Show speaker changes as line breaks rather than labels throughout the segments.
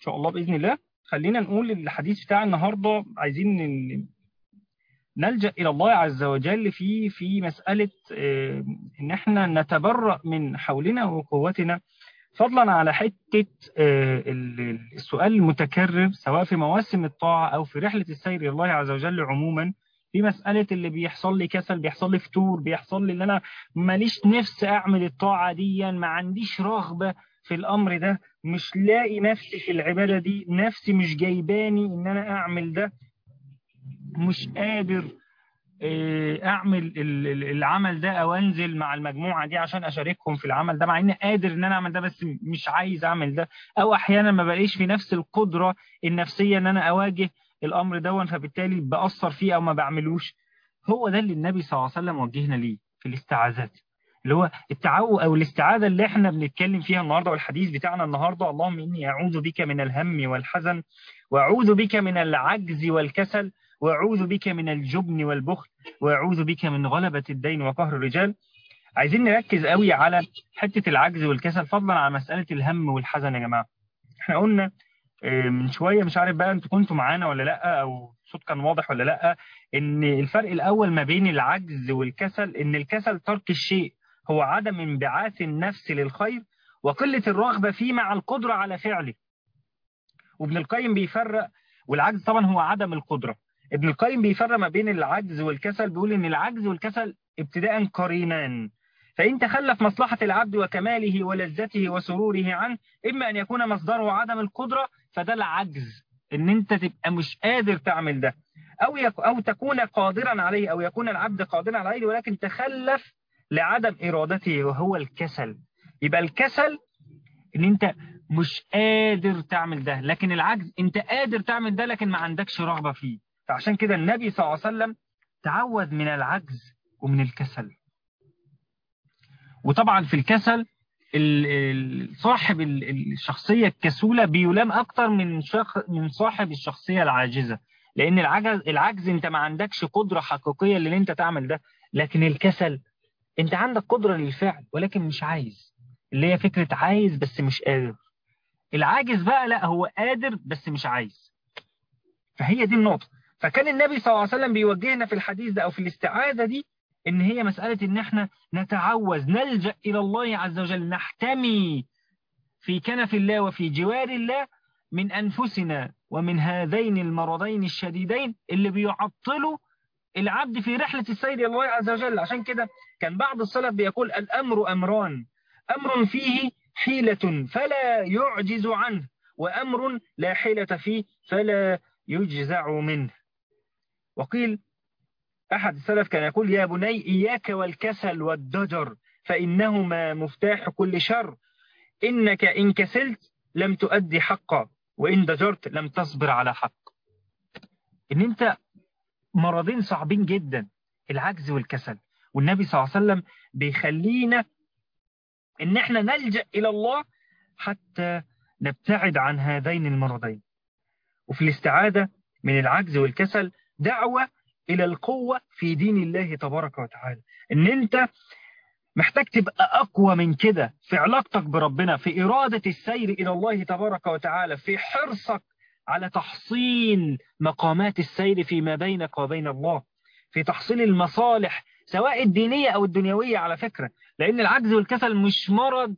شاء الله بإذن الله خلينا نقول الحديث بتاع النهاردة عايزين نلجأ إلى الله عز وجل في في مسألة إن احنا نتبرأ من حولنا وقوتنا فضلا على حتة السؤال المتكرر سواء في مواسم الطاعة أو في رحلة السير إلى الله عز وجل عموما في مسألة اللي بيحصل لي كسل بيحصل لي فتور بيحصل لي اللي أنا ماليش نفس أعمل الطاعة دي ما عنديش رغبة في الأمر ده مش لاقي نفسي في العبادة دي نفسي مش جايباني إن أنا أعمل ده مش قادر اعمل العمل ده او انزل مع المجموعه دي عشان اشاركهم في العمل ده مع اني قادر ان انا اعمل ده بس مش عايز اعمل ده او احيانا ما بلاقيش في نفس القدره النفسيه ان انا اواجه الامر دون فبالتالي باثر فيه او ما بعملوش هو ده اللي النبي صلى الله عليه وسلم وجهنا ليه في الاستعاذات اللي هو التعو او الاستعاذه اللي احنا بنتكلم فيها النهارده والحديث بتاعنا النهارده اللهم اني اعوذ بك من الهم والحزن واعوذ بك من العجز والكسل وأعوذ بك من الجبن والبخل وأعوذ بك من غلبة الدين وقهر الرجال عايزين نركز قوي على حتة العجز والكسل فضلا على مسألة الهم والحزن يا جماعة احنا قلنا من شوية مش عارف بقى انتوا كنتوا معانا ولا لا او الصوت كان واضح ولا لا ان الفرق الاول ما بين العجز والكسل ان الكسل ترك الشيء هو عدم انبعاث النفس للخير وقلة الرغبة فيه مع القدرة على فعله وابن القيم بيفرق والعجز طبعا هو عدم القدرة ابن القيم بيفرق ما بين العجز والكسل بيقول ان العجز والكسل ابتداء قرينان فإن تخلف مصلحة العبد وكماله ولذته وسروره عنه إما أن يكون مصدره عدم القدرة فده العجز إن أنت تبقى مش قادر تعمل ده أو يك أو تكون قادرا عليه أو يكون العبد قادرا عليه ولكن تخلف لعدم إرادته وهو الكسل يبقى الكسل إن أنت مش قادر تعمل ده لكن العجز أنت قادر تعمل ده لكن ما عندكش رغبة فيه فعشان كده النبي صلى الله عليه وسلم تعوذ من العجز ومن الكسل وطبعا في الكسل صاحب الشخصية الكسولة بيلام أكتر من شخ من صاحب الشخصية العاجزة لأن العجز العجز أنت ما عندكش قدرة حقيقية اللي أنت تعمل ده لكن الكسل أنت عندك قدرة للفعل ولكن مش عايز اللي هي فكرة عايز بس مش قادر العاجز بقى لا هو قادر بس مش عايز فهي دي النقطة فكان النبي صلى الله عليه وسلم بيوجهنا في الحديث ده أو في الاستعاذة دي إن هي مسألة إن إحنا نتعوذ نلجأ إلى الله عز وجل نحتمي في كنف الله وفي جوار الله من أنفسنا ومن هذين المرضين الشديدين اللي بيعطلوا العبد في رحلة السير إلى الله عز وجل عشان كده كان بعض السلف بيقول الأمر أمران أمر فيه حيلة فلا يعجز عنه وأمر لا حيلة فيه فلا يجزع منه وقيل أحد السلف كان يقول يا بني إياك والكسل والضجر فإنهما مفتاح كل شر إنك إن كسلت لم تؤدي حقا وإن ضجرت لم تصبر على حق إن أنت مرضين صعبين جدا العجز والكسل والنبي صلى الله عليه وسلم بيخلينا إن احنا نلجأ إلى الله حتى نبتعد عن هذين المرضين وفي الاستعادة من العجز والكسل دعوة إلى القوة في دين الله تبارك وتعالى إن أنت محتاج تبقى أقوى من كده في علاقتك بربنا في إرادة السير إلى الله تبارك وتعالى في حرصك على تحصيل مقامات السير فيما بينك وبين الله في تحصيل المصالح سواء الدينية أو الدنيوية على فكرة لأن العجز والكسل مش مرض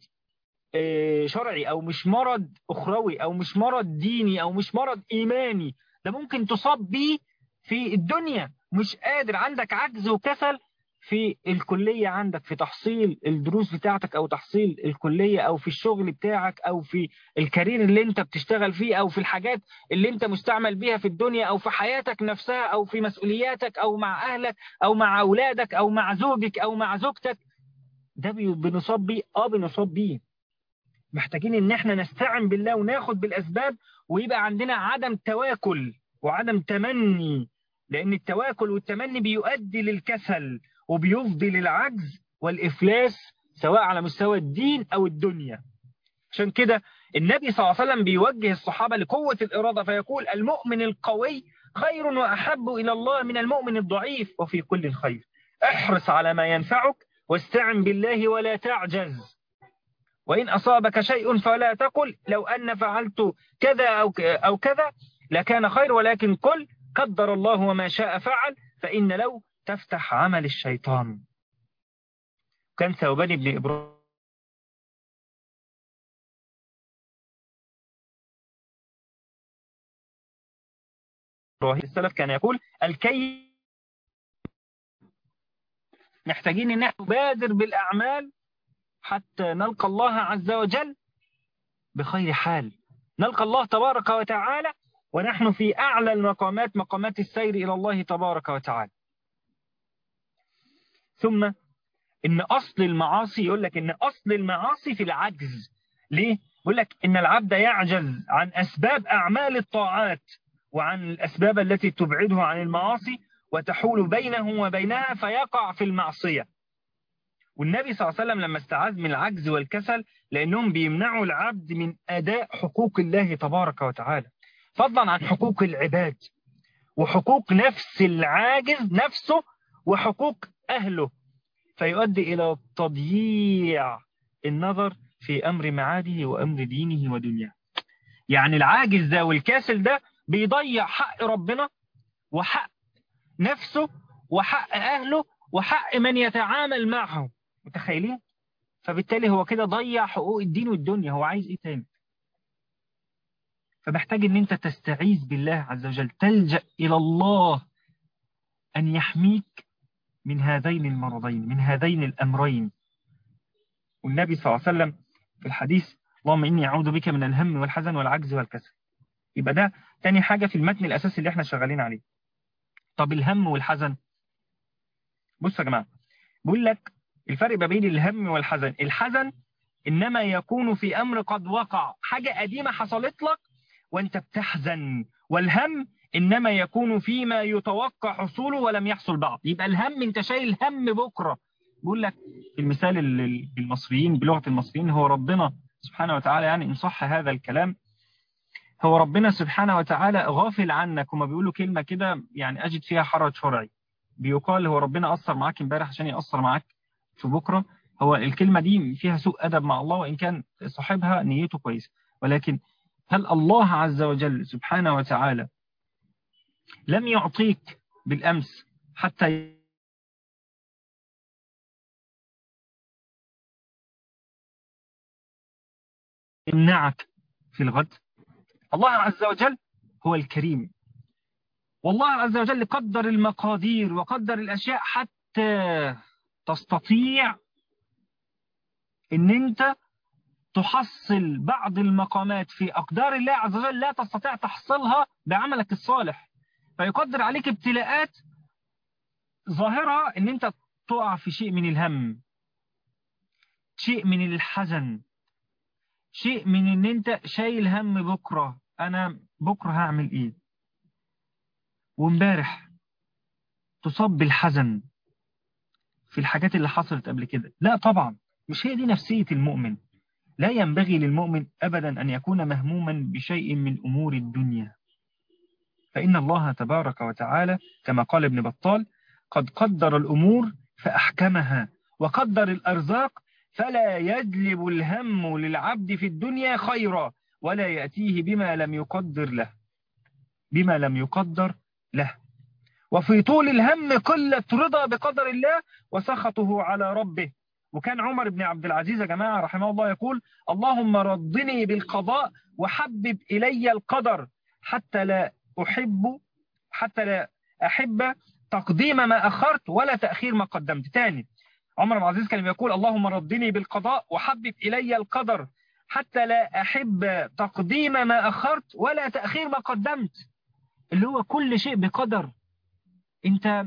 شرعي أو مش مرض أخروي أو مش مرض ديني أو مش مرض إيماني ده ممكن تصاب بيه في الدنيا مش قادر عندك عجز وكسل في الكلية عندك في تحصيل الدروس بتاعتك أو تحصيل الكلية أو في الشغل بتاعك أو في الكارير اللي أنت بتشتغل فيه أو في الحاجات اللي أنت مستعمل بيها في الدنيا أو في حياتك نفسها أو في مسؤولياتك أو مع أهلك أو مع أولادك أو مع زوجك أو مع زوجتك ده بنصاب بيه آه بنصاب بيه محتاجين إن احنا نستعن بالله وناخد بالأسباب ويبقى عندنا عدم تواكل وعدم تمني لأن التواكل والتمني بيؤدي للكسل وبيفضي للعجز والإفلاس سواء على مستوى الدين أو الدنيا عشان كده النبي صلى الله عليه وسلم بيوجه الصحابة لقوة الإرادة فيقول المؤمن القوي خير وأحب إلى الله من المؤمن الضعيف وفي كل خير احرص على ما ينفعك واستعن بالله ولا تعجز وإن أصابك شيء فلا تقل لو أن فعلت كذا أو أو كذا لكان خير ولكن قل قدر الله وما شاء فعل فإن لو تفتح عمل الشيطان كان ثوبان بن إبراهيم السلف كان يقول الكي محتاجين ان احنا نبادر بالاعمال حتى نلقى الله عز وجل بخير حال نلقى الله تبارك وتعالى ونحن في اعلى المقامات مقامات السير الى الله تبارك وتعالى ثم ان اصل المعاصي يقول لك ان اصل المعاصي في العجز ليه يقول لك ان العبد يعجز عن اسباب اعمال الطاعات وعن الاسباب التي تبعده عن المعاصي وتحول بينه وبينها فيقع في المعصية والنبي صلى الله عليه وسلم لما استعاذ من العجز والكسل لأنهم بيمنعوا العبد من أداء حقوق الله تبارك وتعالى فضلا عن حقوق العباد وحقوق نفس العاجز نفسه وحقوق أهله فيؤدي إلى تضييع النظر في أمر معاده وأمر دينه ودنياه يعني العاجز ده والكاسل ده بيضيع حق ربنا وحق نفسه وحق أهله وحق من يتعامل معه متخيلين فبالتالي هو كده ضيع حقوق الدين والدنيا هو عايز ايه تاني فمحتاج ان انت تستعيذ بالله عز وجل تلجأ الى الله ان يحميك من هذين المرضين من هذين الامرين والنبي صلى الله عليه وسلم في الحديث اللهم اني اعوذ بك من الهم والحزن والعجز والكسل يبقى ده تاني حاجة في المتن الاساسي اللي احنا شغالين عليه طب الهم والحزن بص يا جماعة بقول لك الفرق ما بين الهم والحزن الحزن إنما يكون في أمر قد وقع حاجة قديمة حصلت لك وانت بتحزن والهم إنما يكون فيما يتوقع حصوله ولم يحصل بعض يبقى الهم انت شايل هم بكرة بقول لك المثال المصريين بلغة المصريين هو ربنا سبحانه وتعالى يعني إن صح هذا الكلام هو ربنا سبحانه وتعالى غافل عنك وما بيقولوا كلمة كده يعني أجد فيها حرج شرعي بيقال هو ربنا أثر معاك امبارح عشان يأثر معاك في بكرة هو الكلمة دي فيها سوء أدب مع الله وإن كان صاحبها نيته كويس ولكن هل الله عز وجل سبحانه وتعالى لم يعطيك بالأمس حتى يمنعك في الغد الله عز وجل هو الكريم والله عز وجل قدر المقادير وقدر الأشياء حتى تستطيع ان انت تحصل بعض المقامات في أقدار الله عز وجل لا تستطيع تحصلها بعملك الصالح فيقدر عليك ابتلاءات ظاهرة ان انت تقع في شيء من الهم شيء من الحزن شيء من ان انت شايل هم بكرة انا بكرة هعمل ايه وامبارح تصاب بالحزن في الحاجات اللي حصلت قبل كده لا طبعا مش هي دي نفسية المؤمن لا ينبغي للمؤمن أبدا أن يكون مهموما بشيء من أمور الدنيا فإن الله تبارك وتعالى كما قال ابن بطال قد قدر الأمور فأحكمها وقدر الأرزاق فلا يجلب الهم للعبد في الدنيا خيرا ولا يأتيه بما لم يقدر له بما لم يقدر له وفي طول الهم قلة رضا بقدر الله وسخطه على ربه وكان عمر بن عبد العزيز يا جماعة رحمه الله يقول اللهم رضني بالقضاء وحبب إلي القدر حتى لا أحب حتى لا أحب تقديم ما أخرت ولا تأخير ما قدمت تاني عمر بن عبد العزيز كان يقول اللهم رضني بالقضاء وحبب إلي القدر حتى لا أحب تقديم ما أخرت ولا تأخير ما قدمت اللي هو كل شيء بقدر انت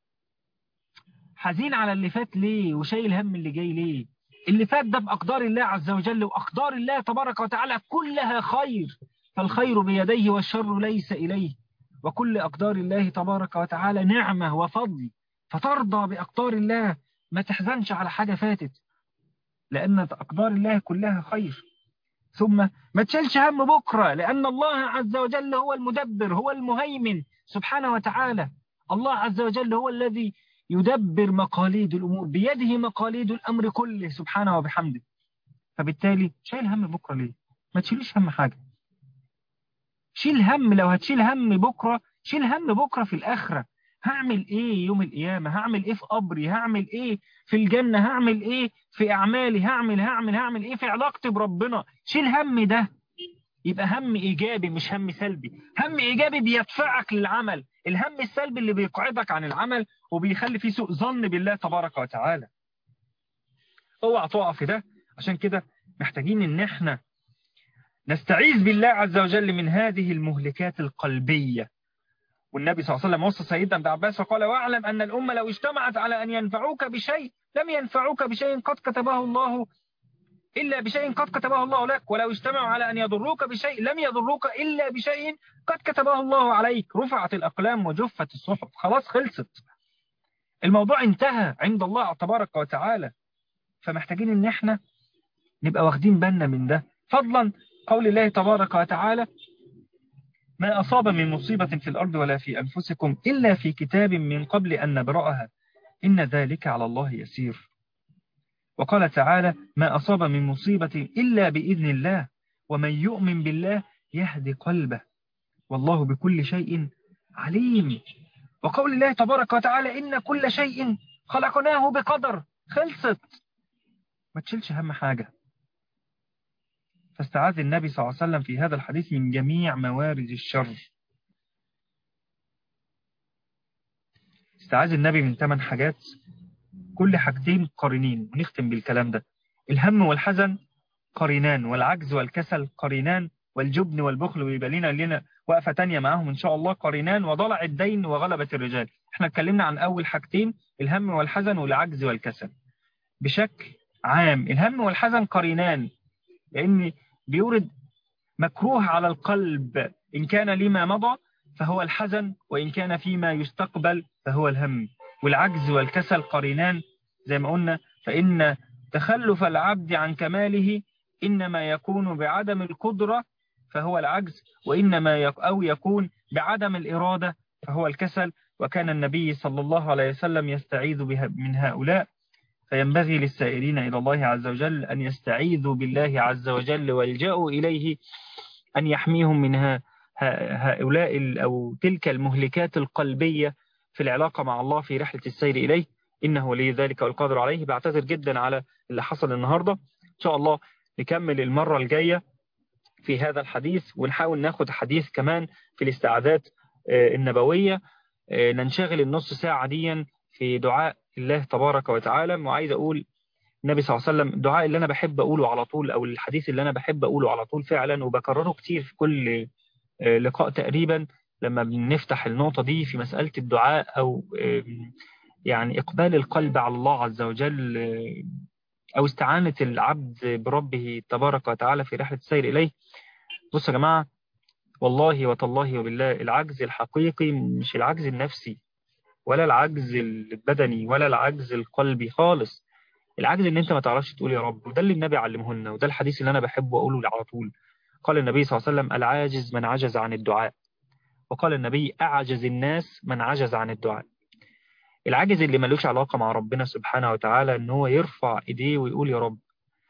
حزين على اللي فات ليه وشايل هم اللي جاي ليه اللي فات ده بأقدار الله عز وجل وأقدار الله تبارك وتعالى كلها خير فالخير بيديه والشر ليس إليه وكل أقدار الله تبارك وتعالى نعمة وفضل فترضى بأقدار الله ما تحزنش على حاجة فاتت لأن أقدار الله كلها خير ثم ما تشيلش هم بكرة لأن الله عز وجل هو المدبر هو المهيمن سبحانه وتعالى الله عز وجل هو الذي يدبر مقاليد الأمور بيده مقاليد الأمر كله سبحانه وبحمده فبالتالي شايل هم بكرة ليه ما تشيلوش هم حاجة شيل هم لو هتشيل هم بكرة شيل هم بكرة في الآخرة هعمل ايه يوم القيامة هعمل ايه في قبري هعمل ايه في الجنة هعمل ايه في اعمالي هعمل هعمل هعمل ايه في علاقتي بربنا شيل هم ده يبقى هم ايجابي مش هم سلبي هم ايجابي بيدفعك للعمل الهم السلبي اللي بيقعدك عن العمل وبيخلي فيه سوء ظن بالله تبارك وتعالى اوعى تقع في ده عشان كده محتاجين ان احنا نستعيذ بالله عز وجل من هذه المهلكات القلبية والنبي صلى الله عليه وسلم وصى سيدنا ابن عباس وقال واعلم أن الأمة لو اجتمعت على أن ينفعوك بشيء لم ينفعوك بشيء قد كتبه الله إلا بشيء قد كتبه الله لك ولو اجتمعوا على أن يضروك بشيء لم يضروك إلا بشيء قد كتبه الله عليك رفعت الأقلام وجفت الصحف خلاص خلصت الموضوع انتهى عند الله تبارك وتعالى فمحتاجين ان احنا نبقى واخدين بالنا من ده فضلا قول الله تبارك وتعالى ما أصاب من مصيبة في الأرض ولا في أنفسكم إلا في كتاب من قبل أن نبرأها إن ذلك على الله يسير وقال تعالى ما أصاب من مصيبة إلا بإذن الله ومن يؤمن بالله يهدي قلبه والله بكل شيء عليم وقول الله تبارك وتعالى إن كل شيء خلقناه بقدر خلصت ما تشيلش هم حاجة فاستعاذ النبي صلى الله عليه وسلم في هذا الحديث من جميع موارد الشر استعاذ النبي من ثمان حاجات كل حاجتين قرينين ونختم بالكلام ده الهم والحزن قرينان والعجز والكسل قرينان والجبن والبخل ويبقى لنا لنا وقفة تانية معاهم إن شاء الله قرينان وضلع الدين وغلبة الرجال احنا اتكلمنا عن أول حاجتين الهم والحزن والعجز والكسل بشكل عام الهم والحزن قرينان لأن بيورد مكروه على القلب إن كان لما مضى فهو الحزن وإن كان فيما يستقبل فهو الهم والعجز والكسل قرينان زي ما قلنا فإن تخلف العبد عن كماله إنما يكون بعدم القدرة فهو العجز وإنما يك أو يكون بعدم الإرادة فهو الكسل وكان النبي صلى الله عليه وسلم يستعيذ بها من هؤلاء فينبغي للسائرين إلى الله عز وجل أن يستعيذوا بالله عز وجل والجأوا إليه أن يحميهم من هؤلاء أو تلك المهلكات القلبية في العلاقة مع الله في رحلة السير إليه إنه ولي ذلك والقادر عليه بعتذر جدا على اللي حصل النهاردة إن شاء الله نكمل المرة الجاية في هذا الحديث ونحاول ناخد حديث كمان في الاستعاذات النبوية ننشغل النص ساعة ديا في دعاء الله تبارك وتعالى وعايز أقول النبي صلى الله عليه وسلم الدعاء اللي أنا بحب أقوله على طول أو الحديث اللي أنا بحب أقوله على طول فعلا وبكرره كتير في كل لقاء تقريبا لما بنفتح النقطة دي في مسألة الدعاء أو يعني إقبال القلب على الله عز وجل أو استعانة العبد بربه تبارك وتعالى في رحلة السير إليه بصوا يا جماعة والله وتالله وبالله العجز الحقيقي مش العجز النفسي ولا العجز البدني ولا العجز القلبي خالص العجز ان انت ما تعرفش تقول يا رب وده اللي النبي علمه لنا وده الحديث اللي انا بحبه اقوله على طول قال النبي صلى الله عليه وسلم العاجز من عجز عن الدعاء وقال النبي أعجز الناس من عجز عن الدعاء العاجز اللي ملوش علاقة مع ربنا سبحانه وتعالى ان هو يرفع ايديه ويقول يا رب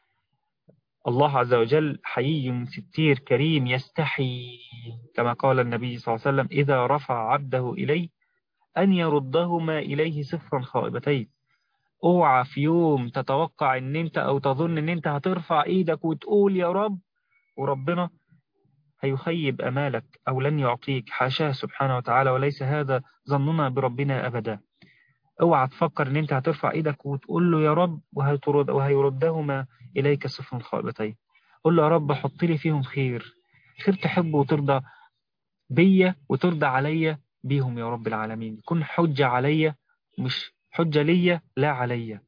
الله عز وجل حيي ستير كريم يستحي كما قال النبي صلى الله عليه وسلم إذا رفع عبده إليه أن يردهما إليه صفرا خائبتين اوعى في يوم تتوقع ان انت او تظن ان انت هترفع ايدك وتقول يا رب وربنا هيخيب امالك او لن يعطيك حاشاه سبحانه وتعالى وليس هذا ظننا بربنا ابدا اوعى تفكر ان انت هترفع ايدك وتقول له يا رب وهترد وهيردهما اليك صفرا خائبتين قول له يا رب حط لي فيهم خير خير تحبه وترضى بيا وترضى عليا بيهم يا رب العالمين كن حجة عليا مش حجة ليا لا عليا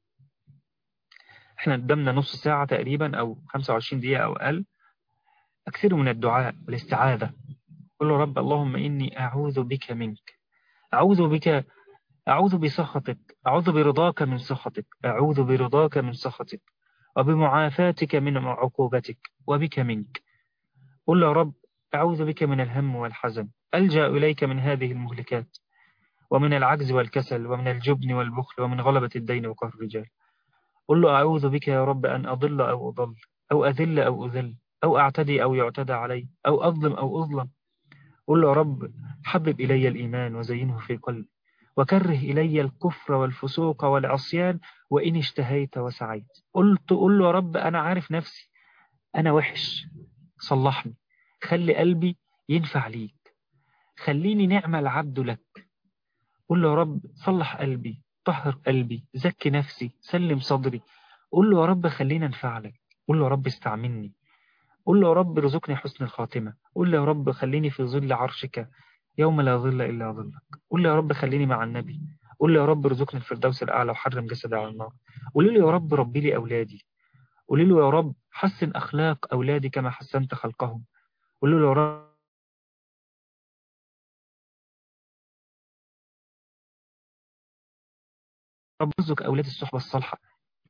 احنا قدامنا نص ساعة تقريبا او 25 دقيقة او اقل اكثروا من الدعاء والاستعاذة قل له رب اللهم اني اعوذ بك منك اعوذ بك اعوذ بسخطك اعوذ برضاك من سخطك اعوذ برضاك من سخطك وبمعافاتك من عقوبتك وبك منك قل يا رب أعوذ بك من الهم والحزن ألجأ إليك من هذه المهلكات ومن العجز والكسل ومن الجبن والبخل ومن غلبة الدين وقهر الرجال قل له أعوذ بك يا رب أن أضل أو أضل أو أذل أو أذل أو أعتدي أو يعتدى علي أو أظلم أو أظلم قل له يا رب حبب إلي الإيمان وزينه في قلبي وكره إلي الكفر والفسوق والعصيان وإن اشتهيت وسعيت قلت قل له يا رب أنا عارف نفسي أنا وحش صلحني خلي قلبي ينفع ليك خليني نعمة العبد لك قل له يا رب صلح قلبي طهر قلبي زكي نفسي سلم صدري قل له يا رب خلينا ننفع لك قل له يا رب استعملني قل له يا رب رزقني حسن الخاتمة قل له يا رب خليني في ظل عرشك يوم لا ظل إلا ظلك قل له يا رب خليني مع النبي قل له يا رب رزقني الفردوس الأعلى وحرم جسدي على النار قل له يا رب ربي لي أولادي قل له يا رب حسن أخلاق أولادي كما حسنت خلقهم قل له يا رب رب ارزق أولاد الصحبة الصالحة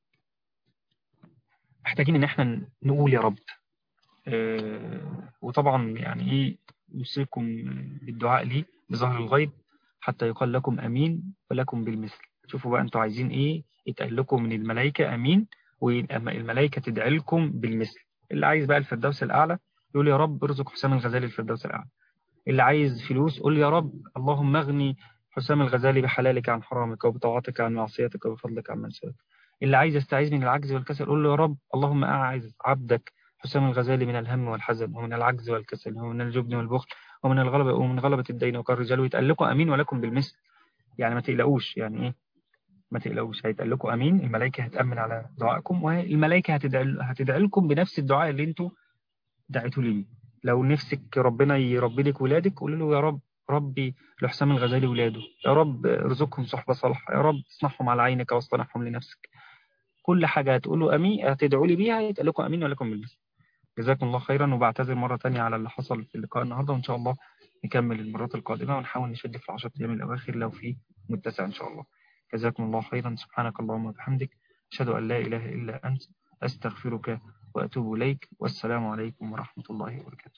محتاجين إن احنا نقول يا رب آه وطبعا يعني إيه يوصيكم بالدعاء لي بظهر الغيب حتى يقال لكم أمين ولكم بالمثل شوفوا بقى أنتوا عايزين إيه يتقال لكم من الملائكة أمين والملائكة تدعي لكم بالمثل اللي عايز بقى الفردوس الأعلى يقول يا رب ارزق حسام الغزالي الفردوس الأعلى اللي عايز فلوس قول يا رب اللهم اغني حسام الغزالي بحلالك عن حرامك وبطاعتك عن معصيتك وبفضلك عن من سواك اللي عايز يستعيذ من العجز والكسل قول له يا رب اللهم أعز عبدك حسام الغزالي من الهم والحزن ومن العجز والكسل ومن الجبن والبخل ومن الغلبة ومن غلبة الدين وقال الرجال ويتقال لكم أمين ولكم بالمثل يعني ما تقلقوش يعني إيه ما تقلقوش هيتقال لكم أمين الملائكة هتأمن على دعائكم والملائكة هتدعي هتدعي لكم بنفس الدعاء اللي انتوا دعيتوا لي لو نفسك ربنا يربي لك ولادك قول له يا رب ربي لحسام الغزالي ولاده يا رب ارزقهم صحبة صالحة يا رب اصنعهم على عينك واصطنعهم لنفسك كل حاجة هتقولوا أمين هتدعوا لي بيها يتقال لكم أمين ولكم بالمثل جزاكم الله خيرا وبعتذر مرة تانية على اللي حصل في اللقاء النهاردة وإن شاء الله نكمل المرات القادمة ونحاول نشد في العشرة أيام الأواخر لو في متسع إن شاء الله جزاكم الله خيرا سبحانك اللهم وبحمدك أشهد أن لا إله إلا أنت أستغفرك وأتوب إليك والسلام عليكم ورحمة الله وبركاته